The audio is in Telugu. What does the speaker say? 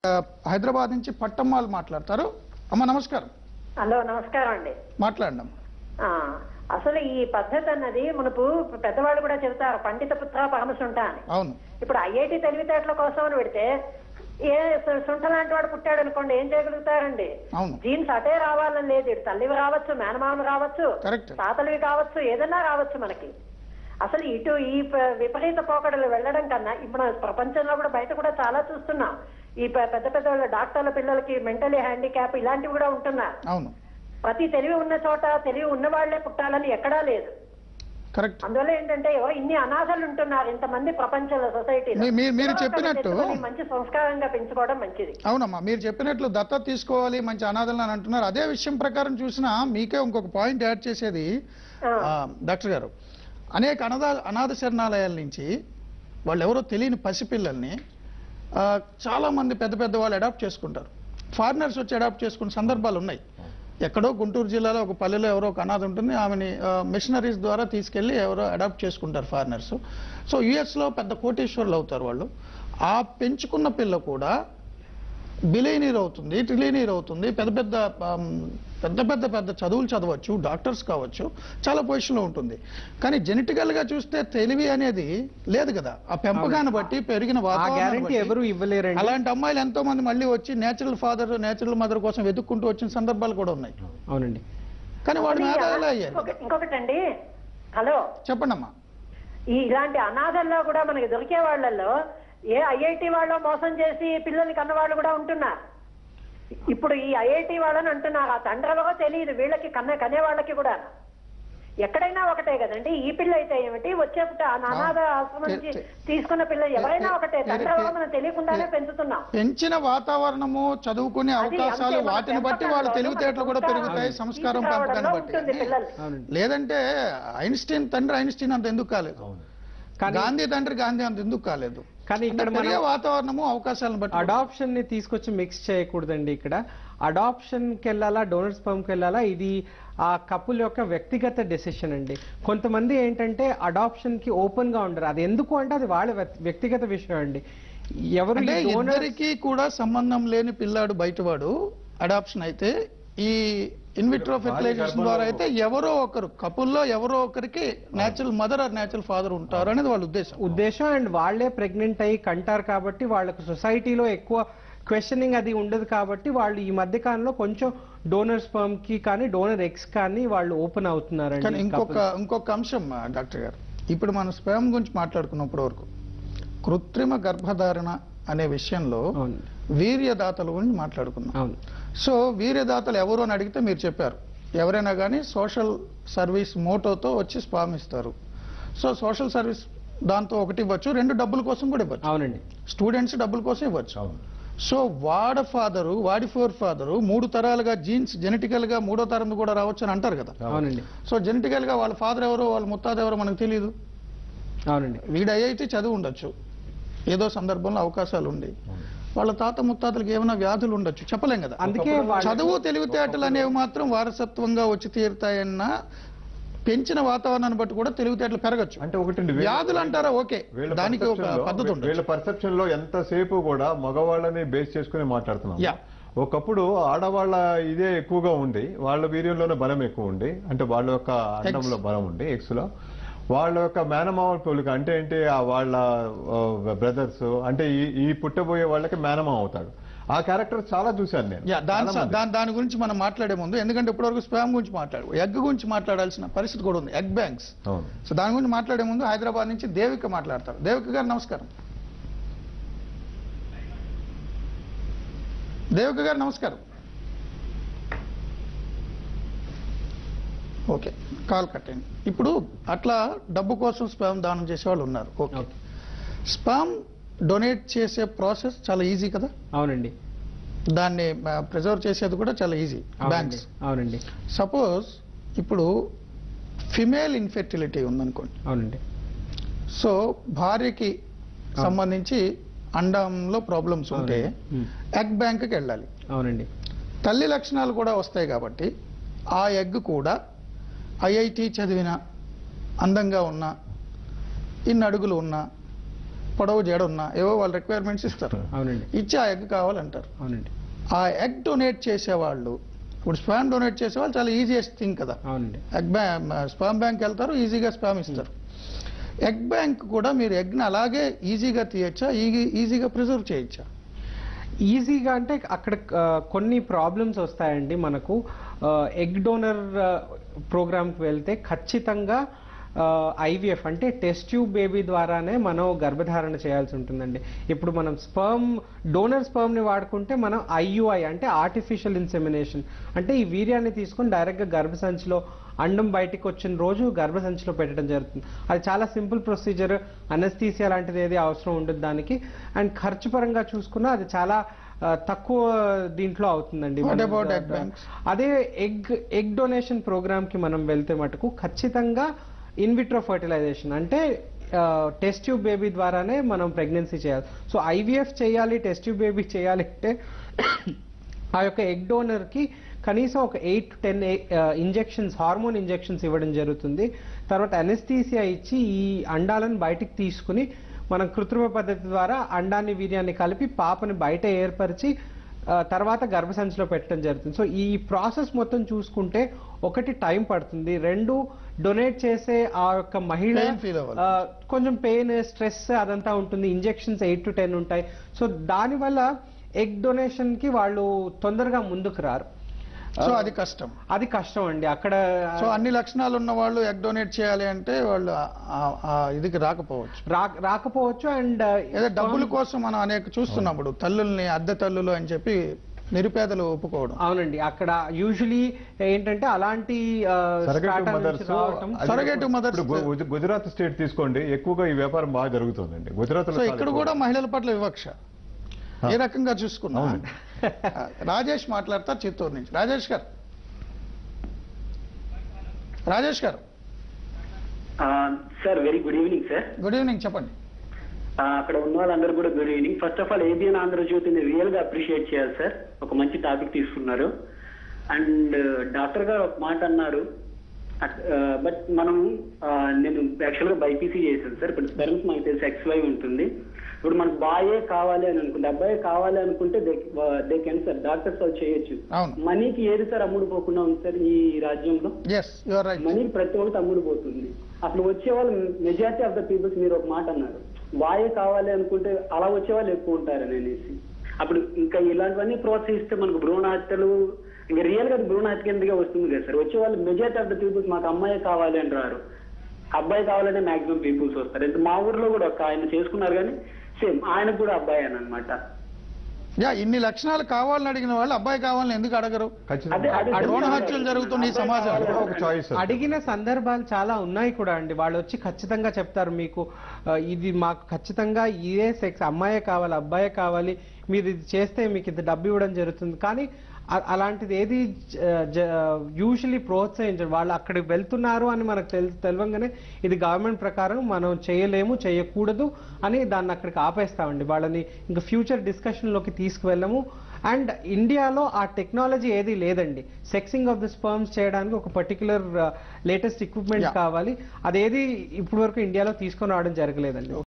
ఆ, హైదరాబాద్ నుంచి పట్టమ్మాలు మాట్లాడతారు అమ్మ నమస్కారం హలో నమస్కారం అండి మాట్లాడండి ఆ, అసలు ఈ పద్ధతి అన్నది మనకు పెద్దవాళ్ళు కూడా చెబుతారు పండిత పుత్ర పరమశుంఠ అని అవును ఇప్పుడు ఐఐటి తెలివితేటల కోసం అని పెడితే ఏ సు- శుంఠ లాంటి వాడు పుట్టాడు అనుకోండి ఏం చేయగలుగుతారండి అవును జీన్స్ అటే రావాలని లేదు ఇటు తల్లివి రావచ్చు మేనమామలు రావచ్చు కరెక్ట్ తాతలివి కావచ్చు ఏదైనా రావచ్చు మనకి అసలు ఇటు ఈ ప- విపరీత పోకడలు వెళ్ళడం కన్నా ఇప్పుడు ప్రపంచంలో కూడా బయట కూడా చాలా చూస్తున్నాం ఈ పె- పెద్ద పెద్ద వాళ్ళ డాక్టర్ల పిల్లలకి మెంటలీ హ్యాండిక్యాప్ ఇలాంటివి కూడా ఉంటున్నారు అవును ప్రతి తెలివి ఉన్న చోట తెలివి ఉన్న వాళ్లే పుట్టాలని ఎక్కడా లేదు కరెక్ట్ అందువల్ల ఏంటంటే ఓ ఇన్ని అనాథలు ఉంటున్నారు ఇంతమంది ప్రపంచంలో సొసైటీలో మీ- మీ- మీరు చెప్పినట్టు- తెచ్చుకొని మంచి సంస్కారంగా పెంచుకోవడం మంచిది అవునమ్మా మీరు చెప్పినట్లు దత్తత తీసుకోవాలి మంచి అనాథలను అని అంటున్నారు అదే విషయం ప్రకారం చూసినా మీకే ఇంకొక పాయింట్ యాడ్ చేసేది ఆ, ఆ, డాక్టర్ గారు అనేక అనాథ అనాథ శరణాలయాల నుంచి వాళ్ళు ఎవరో తెలియని పసిపిల్లల్ని ఆ, చాలా మంది పెద్ద పెద్ద వాళ్ళు అడాప్ట్ చేసుకుంటారు ఫారినర్స్ వచ్చి అడాప్ట్ చేసుకున్న సందర్భాలు ఉన్నాయి ఎక్కడో గుంటూరు జిల్లాలో ఒక పల్లెలో ఎవరో ఒక అనాథ ఉంటుంది ఆమెని మిషనరీస్ ద్వారా తీసుకెళ్లి ఎవరో అడాప్ట్ చేసుకుంటారు ఫారినర్స్ సో యుఎస్లో పెద్ద కోటీశ్వరులు అవుతారు వాళ్ళు ఆ పెంచుకున్న పిల్ల కూడా బిలీనీర్ అవుతుంది ట్రిలీనీర్ అవుతుంది పెద్ద పెద్ద ఆమ్, పెద్ద పెద్ద పెద్ద చదువులు చదవచ్చు డాక్టర్స్ కావచ్చు చాలా పొజిషన్లో ఉంటుంది కానీ జెనెటికల్ గా చూస్తే తెలివి అనేది లేదు కదా ఆ పెంపకాన్ని బట్టి పెరిగిన ఆ గ్యారంటీ వాతావరణం ఎవరు ఇవ్వలేరండి అలాంటి అమ్మాయిలు ఎంతో మంది మళ్ళీ వచ్చి నేచురల్ ఫాదర్ నేచురల్ మదర్ కోసం వెతుక్కుంటూ వచ్చిన సందర్భాలు కూడా ఉన్నాయి అవునండి కానీ వాడు ఈ మేధావులే అనా- అయ్యారు ఇంకొక- ఇంకొకటండి హలో చెప్పండి అమ్మా ఈ ఇలాంటి అనాథల్లో కూడా మనకి దొరికే వాళ్ళల్లో ఏ ఐఐటి వాళ్ళు మోసం చేసి పిల్లల్ని కన్న వాళ్ళు కూడా ఉంటున్నారు ఇప్పుడు ఈ ఐఐటి వాళ్ళని అంటున్నారు ఆ తండ్రులకో తెలియదు వీళ్ళకి కన్న కనే వాళ్ళకి కూడా ఎక్కడైనా ఒకటే కదండి ఈ పిల్ల అయితే ఏమిటి వచ్చేప్పుడు ఆ అనాథ ఆశ్రమం నుంచి తె- తీసుకున్న పిల్ల ఎవరైనా ఒకటే తె- తండ్రులు తె- మనం తెలియకుండానే తె- పెంచుతున్నాం పెంచిన వాతావరణము చదువుకునే అది అవకాశాలు అంతే, మన వాటిని బట్టి వాళ్ళ పెంపకంలో తెలివితేటలు కూడా మన పెరుగుతాయి సంస్కారం సంస్కారం తీసుకురావడంలో పెంపకాన్ని ఉంటుంది బట్టి పిల్లలు అవునండి లేదంటే ఐన్స్టీన్ తండ్రి ఐన్స్టీన్ అంత ఎందుకు కాలేదు కానీ గాంధీ తండ్రి గాంధీ అంత ఎందుకు కాలేదు కానీ ఇక్కడ అంటే మనం పెరిగే వాతావరణము అవకాశాలను బట్టి అడాప్షన్ ని తీసుకొచ్చి మిక్స్ చేయకూడదండి ఇక్కడ అడాప్షన్ కి వెళ్ళాలా డోనర్ స్పర్మ్ కి వెళ్ళాలా ఇది ఆ కపుల్ యొక్క వ్యక్తిగత డెసిషన్ అండి కొంతమంది ఏంటంటే అడాప్షన్ కి ఓపెన్ గా ఉండరు అది ఎందుకు అంటే అది వాళ్ళ వ్యక్- వ్యక్తిగత విషయం అండి ఎవరు అంటే ఈ donors- ఇద్దరికి కూడా సంబంధం లేని పిల్లాడు బయటవాడు అడాప్షన్ అయితే ఈ ఇన్విట్రో ఫెర్టిలైజేషన్ ద్వారా అయితే ఎవరో ఒకరు కపుల్లో ఎవరో ఒకరికి natural mother or natural father ఉంటారు అనేది వాళ్ళ ఉద్దేశం ఉద్దేశం అండ్ వాళ్ళే ప్రెగ్నెంట్ అయ్యి కంటారు కాబట్టి వాళ్ళకు సొసైటీలో ఎక్కువ క్వశ్చనింగ్ అది ఉండదు కాబట్టి వాళ్ళు ఈ మధ్య కాలంలో కొంచెం డోనర్ స్పర్మ్ కి కానీ డోనర్ ఎక్స్ కానీ వాళ్ళు ఓపెన్ కానీ అవుతున్నారండి ఇంకొక ఇంకొక అంశం ఆ, డాక్టర్ గారు ఇప్పుడు మనం స్పెమ్ గురించి మాట్లాడుకున్నప్పటి వరకు కృత్రిమ గర్భధారణ అనే విషయంలో అవును వీర్యదాతల గురించి మాట్లాడుకున్నాం అవును సో వీర్యదాతలు ఎవరు అని అడిగితే మీరు చెప్పారు ఎవరైనా కానీ సోషల్ సర్వీస్ మోటోతో వచ్చి స్పామ్ ఇస్తారు సో సోషల్ సర్వీస్ దాంతో ఒకటి ఇవ్వచ్చు రెండు డబ్బుల కోసం కూడా ఇవ్వచ్చు అవునండి స్టూడెంట్స్ డబ్బుల కోసం ఇవ్వచ్చు సో వాడ ఫాదరు వాడి ఫోర్ ఫాదరు మూడు తరాలుగా జీన్స్ జెనెటికల్ గా మూడో తరం కూడా రావచ్చు అని అంటారు కదా అవునండి సో జెనెటికల్ గా వాళ్ళ ఫాదర్ ఎవరో వాళ్ళ ముత్తాత ఎవరో మనకు తెలియదు అవునండి వీడు ఐఐటి చదువు ఉండొచ్చు ఏదో సందర్భంలో అవకాశాలు ఉండి వాళ్ళ తాత ముత్తాతలకు ఏమైనా వ్యాధులు ఉండొచ్చు చెప్పలేం కదా అందుకే వాళ్ళ- చదువు తెలివితేటలు అనేవి మాత్రం వారసత్వంగా వచ్చి తీరుతాయన్న పెంచిన వాతావరణాన్ని బట్టి కూడా తెలివితేటలు పెరగచ్చు అంటే ఒకటండి వీళ్ళ- వ్యాధులు అంటారా ఓకే వీళ్ళ దానికి ఒక perception లో- పద్ధతి వీళ్ళ ఉండదు పర్సెప్షన్ లో ఎంతసేపు కూడా మగవాళ్ళని బేస్ చేసుకుని మాట్లాడుతున్నాం Yeah. ఒకప్పుడు ఆడవాళ్ళ ఇదే ఎక్కువగా ఉంది వాళ్ళ వీర్యంలోనే బలం ఎక్కువ ఉంది అంటే వాళ్ళ యొక్క అండంలో బలం ఉంది ఎక్స్ లో వాళ్ళ యొక్క మేనమామ పోలిక అంటే ఏంటి ఆ వాళ్ళ బ్రదర్స్ అంటే ఈ ఈ పుట్టబోయే వాళ్ళకి మేనమామ అవుతాడు ఆ క్యారెక్టర్ చాలా చూశాను నేను యా దాని చాలా మంది. దాని దాని గురించి మనం మాట్లాడే ముందు ఎందుకంటే ఇప్పటివరకు స్పామ్ గురించి మాట్లాడు ఎగ్ గురించి మాట్లాడాల్సిన పరిస్థితి కూడా ఉంది ఎగ్ బ్యాంక్స్ అవును సో దాని గురించి మాట్లాడే ముందు హైదరాబాద్ నుంచి దేవిక మాట్లాడతారు దేవిక గారు నమస్కారం దేవిక గారు నమస్కారం ఓకే కాల్ కట్టండి ఇప్పుడు అట్లా డబ్బు కోసం స్పామ్ దానం చేసే వాళ్ళు ఉన్నారు ఓకే ఓకే. స్పామ్ డొనేట్ చేసే ప్రాసెస్ చాలా ఈజీ కదా అవునండి దాన్ని ప్రిజర్వ్ చేసేది కూడా చాలా ఈజీ అవునండి బ్యాంక్స్ అవునండి సపోజ్ ఇప్పుడు ఫిమేల్ ఇన్ఫెర్టిలిటీ ఉందనుకోండి అవునండి సో భార్యకి సంబంధించి అండంలో ప్రాబ్లమ్స్ ఉంటే ఉమ్. ఎగ్ బ్యాంక్కి వెళ్ళాలి అవునండి తల్లి లక్షణాలు కూడా వస్తాయి కాబట్టి ఆ ఎగ్ కూడా ఐఐటి చదివిన అందంగా ఉన్న ఇన్ని అడుగులు ఉన్న పొడవు జడ ఉన్నా ఏవో వాళ్ళ రిక్వైర్మెంట్స్ ఇస్తారు అవునండి ఇచ్చి ఆ ఎగ్ కావాలంటారు అవునండి ఆ ఎగ్ డొనేట్ చేసేవాళ్ళు ఇప్పుడు స్పామ్ డొనేట్ చేసేవాళ్ళు చాలా ఈజియెస్ట్ థింగ్ కదా అవునండి ఎగ్ బ్యాంక్ స్పామ్ బ్యాంక్ వెళ్తారు ఈజీగా స్పామ్ ఇస్తారు ఎగ్ బ్యాంక్ కూడా మీరు ఎగ్ని అలాగే ఈజీగా తీయచ్చా ఈజీ ఈజీగా ప్రిజర్వ్ చేయొచ్చా ఈజీగా అంటే అక్కడ ఆ, కొన్ని ప్రాబ్లమ్స్ వస్తాయండి మనకు ఎగ్ డోనర్ ప్రోగ్రామ్కి వెళ్తే ఖచ్చితంగా ఐవీఎఫ్ అంటే టెస్ట్ ట్యూబ్ బేబీ ద్వారానే మనం గర్భధారణ చేయాల్సి ఉంటుందండి ఇప్పుడు మనం స్పర్మ్ డోనర్ స్పర్మ్ని వాడుకుంటే మనం ఐయుఐ అంటే ఆర్టిఫిషియల్ ఇన్సెమినేషన్ అంటే ఈ వీర్యాన్ని తీసుకొని డైరెక్ట్గా గర్భసంచిలో అండం బయటికి వచ్చిన రోజు గర్భసంచిలో పెట్టడం జరుగుతుంది అది చాలా సింపుల్ ప్రొసీజర్ అనస్థీసియా లాంటిది ఏది అవసరం ఉండదు దానికి అండ్ ఖర్చు పరంగా చూసుకున్నా అది చాలా ఆ, తక్కువ దీంట్లో అవుతుందండి What మనం about the- egg the- banks? అదే ఎగ్ ఎగ్ డొనేషన్ ప్రోగ్రామ్ కి మనం వెళ్తే మటుకు ఖచ్చితంగా ఇన్విట్రో ఫర్టిలైజేషన్ అంటే టెస్ట్ ట్యూబ్ బేబీ ద్వారానే మనం ప్రెగ్నెన్సీ చేయాలి సో ఐవీఎఫ్ చేయాలి టెస్ట్ ట్యూబ్ బేబీ చేయాలి అంటే ఆ యొక్క ఎగ్ డోనర్ కి కనీసం ఒక eight to ten injections hormone injections ఇవ్వడం జరుగుతుంది తర్వాత అనెస్థీసియా ఇచ్చి ఈ అండాలను బయటికి తీసుకుని మనం కృత్రిమ పద్ధతి ద్వారా అండాన్ని వీర్యాన్ని కలిపి పాపని బయట ఏర్పరిచి ఆ, తర్వాత గర్భసంచిలో పెట్టడం జరుగుతుంది సో ఈ ప్రాసెస్ మొత్తం చూసుకుంటే ఒకటి టైం పడుతుంది రెండు డొనేట్ చేసే ఆ యొక్క మహిళ Pain feel అవ్వాలి. ఆ, కొంచెం పెయిన్ స్ట్రెస్ అదంతా ఉంటుంది ఇంజెక్షన్స్ ఎయిట్ టు టెన్ ఉంటాయి సో దానివల్ల ఎగ్ డొనేషన్ కి వాళ్ళు తొందరగా ముందుకు రారు సో అది కష్టం అది కష్టం అండి అక్కడ సో అన్ని లక్షణాలు ఉన్న వాళ్ళు ఎగ్ డొనేట్ చేయాలి అంటే వాళ్ళు ఆ- ఆ- ఆ ఇదికి రాకపోవచ్చు రా- రాకపోవచ్చు అండ్ ఏదో డబ్బుల కోసం మనం అనేక చూస్తున్నప్పుడు తల్లుల్ని అద్దె తల్లులు అని చెప్పి నిరుపేదలు ఒప్పుకోవడం అవునండి అక్కడ యూజువలీ ఏంటంటే అలాంటి ఆ, సరగటు strata నుంచి మదర్స్ రావటం Surrogate mothers- ఇప్పుడు గు- గుజరాత్ స్టేట్ తీసుకోండి ఎక్కువగా ఈ వ్యాపారం బాగా జరుగుతుందండి గుజరాత్ సో ఇక్కడ కూడా మహిళల పట్ల వివక్ష ఏ రకంగా చూసుకున్నా అవును. రాజేష్ మాట్లాడతారు చిత్తూరు నుంచి Rajesh garu Rajesh garu sir very good evening sir good evening చెప్పండి అక్కడ ఉన్న వాళ్ళందరూ కూడా good evening first of all ABN ఆంధ్రజ్యోతిని రియల్ గా అప్రిషియేట్ చేయాలి సార్ ఒక మంచి టాపిక్ తీసుకున్నారు అండ్ డాక్టర్ గారు ఒక మాట అన్నారు బట్ మనం ఆ, నేను యాక్చువల్ గా బైపీసీ చేశాను సార్ ఇప్పుడు స్పెరమ్స్ మనకి తెలిసి ఎక్స్ వై ఉంటుంది ఇప్పుడు మనకు బాయే కావాలి అని అనుకుంటే అబ్బాయి కావాలి అనుకుంటే దే కెన్ సార్ డాక్టర్స్ వాళ్ళు చేయొచ్చు అవును. మనీకి ఏది సార్ అమ్ముడు పోకుండా ఉంది సార్ ఈ రాజ్యంలో ఎస్ యువర్ రైట్ మనీ ప్రతి ఒక్కటి అమ్ముడు పోతుంది అసలు వచ్చే వాళ్ళు మెజారిటీ ఆఫ్ ద పీపుల్స్ మీరు ఒక మాట అన్నారు వాయే కావాలి అనుకుంటే అలా వచ్చే వాళ్ళు ఎక్కువ ఉంటారని అనేసి అప్పుడు ఇంకా ఇలాంటివన్నీ ప్రోత్సహిస్తే మనకు భ్రూణ హత్యలు ఇంకా రియల్ గా అది భ్రూణ హత్య కిందగా వస్తుంది కదా సార్ వచ్చే వాళ్ళు మెజారిటీ ఆఫ్ ద పీపుల్స్ మాకు అమ్మాయి కావాలి అని రారు అబ్బాయి కావాలనే మాక్సిమం పీపుల్స్ వస్తారు ఎంత మా ఊర్లో కూడా ఒక ఆయన చేసుకున్నారు కానీ సేమ్ ఆయనకు కూడా అబ్బాయి అని అనమాట యా ఇన్ని లక్షణాలు కావాలని అడిగిన వాళ్ళు అబ్బాయి కావాలని ఎందుకు అడగరు అదే అదే భ్రూణ హత్యలు జరుగుతున్న ఈ సమాజంలో ఒక చాయిస్ అడిగిన సందర్భాలు చాలా ఉన్నాయి కూడా అండి వాళ్ళు వచ్చి ఖచ్చితంగా చెప్తారు మీకు ఆ, ఇది మాకు ఖచ్చితంగా ఇదే సెక్స్ అమ్మాయే కావాలి అబ్బాయే కావాలి మీరు ఇది చేస్తే మీకు ఇంత డబ్బు ఇవ్వడం జరుగుతుంది కానీ అ- అలాంటిది ఏది యూజువలీ ప్రోత్సహించరు వాళ్ళు అక్కడికి వెళ్తున్నారు అని మనకు తెల్ తెలియంగానే ఇది గవర్నమెంట్ ప్రకారం మనం చేయలేము చేయకూడదు అని దాన్ని అక్కడికి ఆపేస్తామండి వాళ్ళని ఇంకా ఫ్యూచర్ డిస్కషన్లోకి తీసుకువెళ్ళము అండ్ ఇండియాలో ఆ టెక్నాలజీ ఏది లేదండి సెక్సింగ్ ఆఫ్ ద స్పర్మ్స్ చేయడానికి ఒక పర్టికులర్ లేటెస్ట్ ఎక్విప్మెంట్ Yeah. కావాలి అదేది ఇప్పటి వరకు ఇండియాలో తీసుకొని రావడం జరగలేదండి